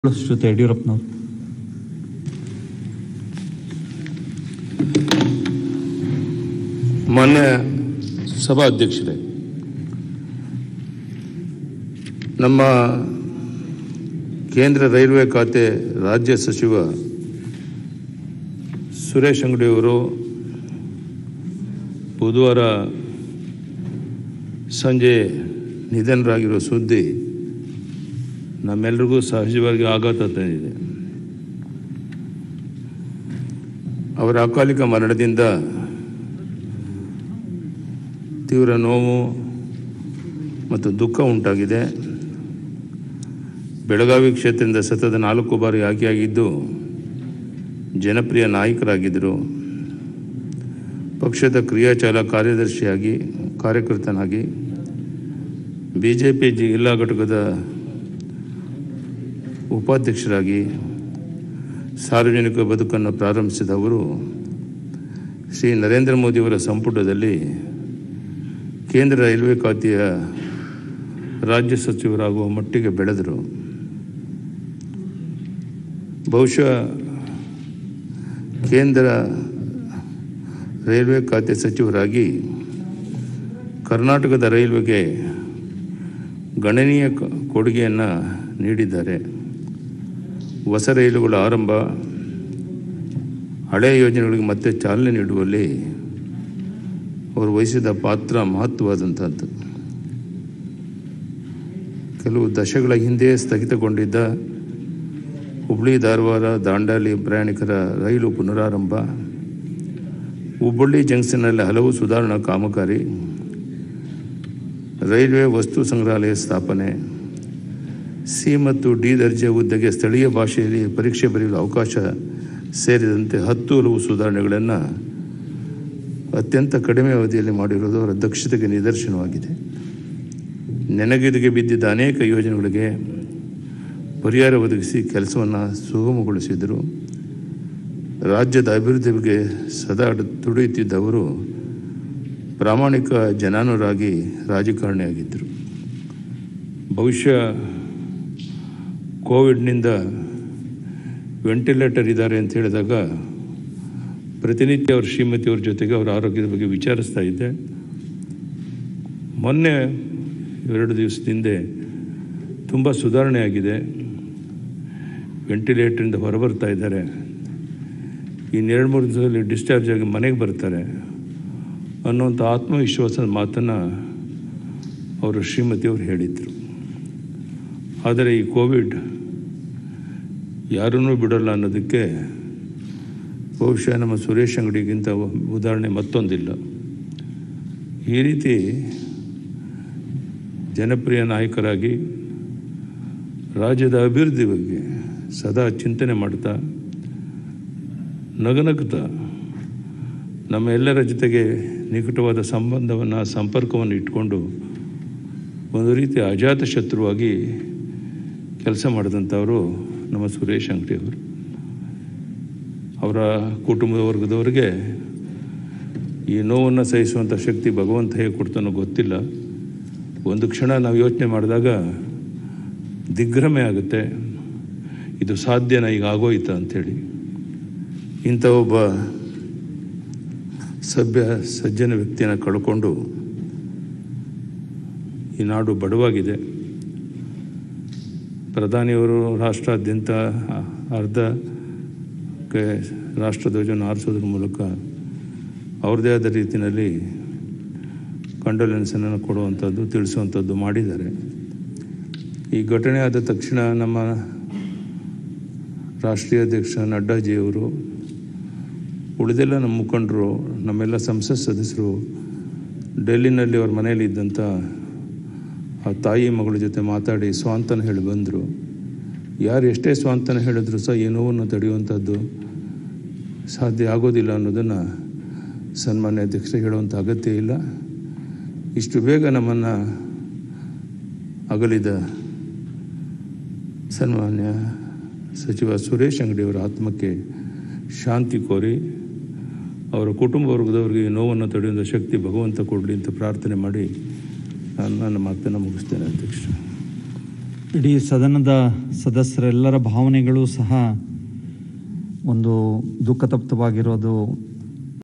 ಜೊತೆ ಯಡಿಯೂರಪ್ಪನವರು ಮಾನ್ಯ ಸಭಾಧ್ಯಕ್ಷರೇ ನಮ್ಮ ಕೇಂದ್ರ ರೈಲ್ವೆ ಖಾತೆ ರಾಜ್ಯ ಸಚಿವ ಸುರೇಶ್ ಅಂಗಡಿಯವರು ಬುಧವಾರ ಸಂಜೆ ನಿಧನರಾಗಿರೋ ಸುದ್ದಿ ನಮ್ಮೆಲ್ಲರಿಗೂ ಸಹಜವಾಗಿ ಆಘಾತ ತಂದಿದೆ ಅವರ ಅಕಾಲಿಕ ಮರಣದಿಂದ ತೀವ್ರ ನೋವು ಮತ್ತು ದುಃಖ ಉಂಟಾಗಿದೆ ಬೆಳಗಾವಿ ಕ್ಷೇತ್ರದಿಂದ ಸತತ ನಾಲ್ಕು ಬಾರಿ ಆಯ್ಕೆಯಾಗಿದ್ದು ಜನಪ್ರಿಯ ನಾಯಕರಾಗಿದ್ದರು ಪಕ್ಷದ ಕ್ರಿಯಾಚಾಲ ಕಾರ್ಯದರ್ಶಿಯಾಗಿ ಕಾರ್ಯಕರ್ತನಾಗಿ ಬಿ ಜೆ ಪಿ ಜಿಲ್ಲಾ ಘಟಕದ ಉಪಾಧ್ಯಕ್ಷರಾಗಿ ಸಾರ್ವಜನಿಕ ಬದುಕನ್ನು ಪ್ರಾರಂಭಿಸಿದ ಅವರು ಶ್ರೀ ನರೇಂದ್ರ ಮೋದಿಯವರ ಸಂಪುಟದಲ್ಲಿ ಕೇಂದ್ರ ರೈಲ್ವೆ ಖಾತೆಯ ರಾಜ್ಯ ಸಚಿವರಾಗುವ ಮಟ್ಟಿಗೆ ಬೆಳೆದರು ಬಹುಶಃ ಕೇಂದ್ರ ರೈಲ್ವೆ ಖಾತೆ ಸಚಿವರಾಗಿ ಕರ್ನಾಟಕದ ರೈಲ್ವೆಗೆ ಗಣನೀಯ ಕ- ಕೊಡುಗೆಯನ್ನು ನೀಡಿದ್ದಾರೆ ಹೊಸ ರೈಲುಗಳ ಆರಂಭ ಹಳೆಯ ಯೋಜನೆಗಳಿಗೆ ಮತ್ತೆ ಚಾಲನೆ ನೀಡುವಲ್ಲಿ ಅವರು ವಹಿಸಿದ ಪಾತ್ರ ಮಹತ್ವವಾದಂಥದ್ದು ಕೆಲವು ದಶಕಗಳ ಹಿಂದೆ ಸ್ಥಗಿತಗೊಂಡಿದ್ದ ಹುಬ್ಳಿ ಧಾರವಾಡ ದಾಂಡಾಲಿ ಪ್ರಯಾಣಿಕರ ರೈಲು ಪುನರಾರಂಭ ಹುಬ್ಬಳ್ಳಿ ಜಂಕ್ಷನ್ನಲ್ಲಿ ಹಲವು ಸುಧಾರಣಾ ಕಾಮಗಾರಿ ರೈಲ್ವೆ ವಸ್ತು ಸಂಗ್ರಹಾಲಯ ಸ್ಥಾಪನೆ ಸಿ ಮತ್ತು ಡಿ ದರ್ಜೆ ಹುದ್ದೆಗೆ ಸ್ಥಳೀಯ ಭಾಷೆಯಲ್ಲಿ ಪರೀಕ್ಷೆ ಬರೆಯಲು ಅವಕಾಶ ಸೇರಿದಂತೆ ಹತ್ತು ಹಲವು ಸುಧಾರಣೆಗಳನ್ನು ಅತ್ಯಂತ ಕಡಿಮೆ ಅವಧಿಯಲ್ಲಿ ಮಾಡಿರುವುದು ಅವರ ದಕ್ಷತೆಗೆ ನಿದರ್ಶನವಾಗಿದೆ ನೆನಗುದಿಗೆ ಬಿದ್ದಿದ್ದ ಅನೇಕ ಯೋಜನೆಗಳಿಗೆ ಪರಿಹಾರ ಒದಗಿಸಿ ಕೆಲಸವನ್ನು ಸುಗಮಗೊಳಿಸಿದರು ರಾಜ್ಯದ ಅಭಿವೃದ್ಧಿಗೆ ಸದಾ ದುಡಿಯುತ್ತಿದ್ದವರು ಪ್ರಾಮಾಣಿಕ ಜನಾನುರಾಗಿ ರಾಜಕಾರಣಿಯಾಗಿದ್ದರು ಬಹುಶಃ ಕೋವಿಡ್ನಿಂದ ವೆಂಟಿಲೇಟರ್ ಇದ್ದಾರೆ ಅಂತ ಹೇಳಿದಾಗ ಪ್ರತಿನಿತ್ಯ ಅವ್ರ ಶ್ರೀಮತಿಯವ್ರ ಜೊತೆಗೆ ಅವರ ಆರೋಗ್ಯದ ಬಗ್ಗೆ ವಿಚಾರಿಸ್ತಾ ಇದ್ದೆ ಮೊನ್ನೆ ಎರಡು ದಿವಸದ ಹಿಂದೆ ತುಂಬ ಸುಧಾರಣೆ ಆಗಿದೆ ವೆಂಟಿಲೇಟ್ರಿಂದ ಹೊರಬರ್ತಾ ಇದ್ದಾರೆ ಇನ್ನೆರಡು ಮೂರು ದಿವಸದಲ್ಲಿ ಡಿಸ್ಚಾರ್ಜ್ ಆಗಿ ಮನೆಗೆ ಬರ್ತಾರೆ ಅನ್ನುವಂಥ ಆತ್ಮವಿಶ್ವಾಸದ ಮಾತನ್ನು ಅವರು ಶ್ರೀಮತಿಯವರು ಹೇಳಿದರು ಆದರೆ ಈ ಕೋವಿಡ್ ಯಾರನ್ನೂ ಬಿಡಲ್ಲ ಅನ್ನೋದಕ್ಕೆ ಬಹುಶಃ ನಮ್ಮ ಸುರೇಶ್ ಅಂಗಡಿಗಿಂತ ಉದಾಹರಣೆ ಮತ್ತೊಂದಿಲ್ಲ ಈ ರೀತಿ ಜನಪ್ರಿಯ ನಾಯಕರಾಗಿ ರಾಜ್ಯದ ಅಭಿವೃದ್ಧಿ ಬಗ್ಗೆ ಸದಾ ಚಿಂತನೆ ಮಾಡ್ತಾ ನಗನಗ್ತಾ ನಮ್ಮ ಎಲ್ಲರ ಜೊತೆಗೆ ನಿಕಟವಾದ ಸಂಬಂಧವನ್ನು ಸಂಪರ್ಕವನ್ನು ಇಟ್ಕೊಂಡು ಒಂದು ರೀತಿ ಅಜಾತ ಶತ್ರುವಾಗಿ ಕೆಲಸ ಮಾಡಿದಂಥವರು ನಮ್ಮ ಸುರೇಶ್ ಅಂಗಡಿಯವರು ಅವರ ಕುಟುಂಬದ ವರ್ಗದವರಿಗೆ ಈ ನೋವನ್ನು ಸಹಿಸುವಂಥ ಶಕ್ತಿ ಭಗವಂತ ಹೇಗೆ ಕೊಡ್ತಾನೋ ಗೊತ್ತಿಲ್ಲ ಒಂದು ಕ್ಷಣ ನಾವು ಯೋಚನೆ ಮಾಡಿದಾಗ ದಿಗ್ಭ್ರಮೆ ಆಗುತ್ತೆ ಇದು ಸಾಧ್ಯನಾ ಈಗ ಆಗೋಯ್ತಾ ಅಂಥೇಳಿ ಇಂಥ ಒಬ್ಬ ಸಭ್ಯ ಸಜ್ಜನ ವ್ಯಕ್ತಿಯನ್ನು ಕಳ್ಕೊಂಡು ಈ ನಾಡು ಬಡವಾಗಿದೆ ಪ್ರಧಾನಿಯವರು ರಾಷ್ಟ್ರಾದ್ಯಂತ ಅರ್ಧ ಕ್ಕೆ ರಾಷ್ಟ್ರಧ್ವಜವನ್ನು ಹಾರಿಸೋದ್ರ ಮೂಲಕ ಅವ್ರದ್ದೇ ಆದ ರೀತಿಯಲ್ಲಿ ಕಂಡೋಲೆನ್ಸನ್ನು ಕೊಡುವಂಥದ್ದು ತಿಳಿಸುವಂಥದ್ದು ಮಾಡಿದ್ದಾರೆ ಈ ಘಟನೆ ಆದ ತಕ್ಷಣ ನಮ್ಮ ರಾಷ್ಟ್ರೀಯ ಅಧ್ಯಕ್ಷ ನಡ್ಡಾಜಿಯವರು ಉಳಿದೆಲ್ಲ ನಮ್ಮ ಮುಖಂಡರು ನಮ್ಮೆಲ್ಲ ಸಂಸತ್ ಸದಸ್ಯರು ಡೆಲ್ಲಿನಲ್ಲಿ ಅವ್ರ ಮನೆಯಲ್ಲಿ ಇದ್ದಂಥ ಆ ತಾಯಿ ಮಗಳ ಜೊತೆ ಮಾತಾಡಿ ಸ್ವಾಂತನ ಹೇಳಿ ಬಂದರು ಯಾರು ಎಷ್ಟೇ ಸ್ವಾಂತನ ಹೇಳಿದ್ರು ಸಹ ಈ ನೋವನ್ನು ತಡೆಯುವಂಥದ್ದು ಸಾಧ್ಯ ಆಗೋದಿಲ್ಲ ಅನ್ನೋದನ್ನು ಸನ್ಮಾನ್ಯ ಅಧ್ಯಕ್ಷರು ಹೇಳುವಂಥ ಅಗತ್ಯ ಇಲ್ಲ ಇಷ್ಟು ಬೇಗ ನಮ್ಮನ್ನು ಅಗಲಿದ ಸನ್ಮಾನ್ಯ ಸಚಿವ ಸುರೇಶ್ ಅಂಗಡಿಯವರ ಆತ್ಮಕ್ಕೆ ಶಾಂತಿ ಕೋರಿ ಅವರ ಕುಟುಂಬ ವರ್ಗದವರಿಗೆ ಈ ನೋವನ್ನು ತಡೆಯುವಂಥ ಶಕ್ತಿ ಭಗವಂತ ಕೊಡಲಿ ಅಂತ ಪ್ರಾರ್ಥನೆ ಮಾಡಿ ನಾನು ನನ್ನ ಮಾತನ್ನು ಮುಗಿಸ್ತೇನೆ ಅಧ್ಯಕ್ಷ ಇಡೀ ಸದನದ ಸದಸ್ಯರೆಲ್ಲರ ಭಾವನೆಗಳು ಸಹ ಒಂದು ದುಃಖತಪ್ತವಾಗಿರೋದು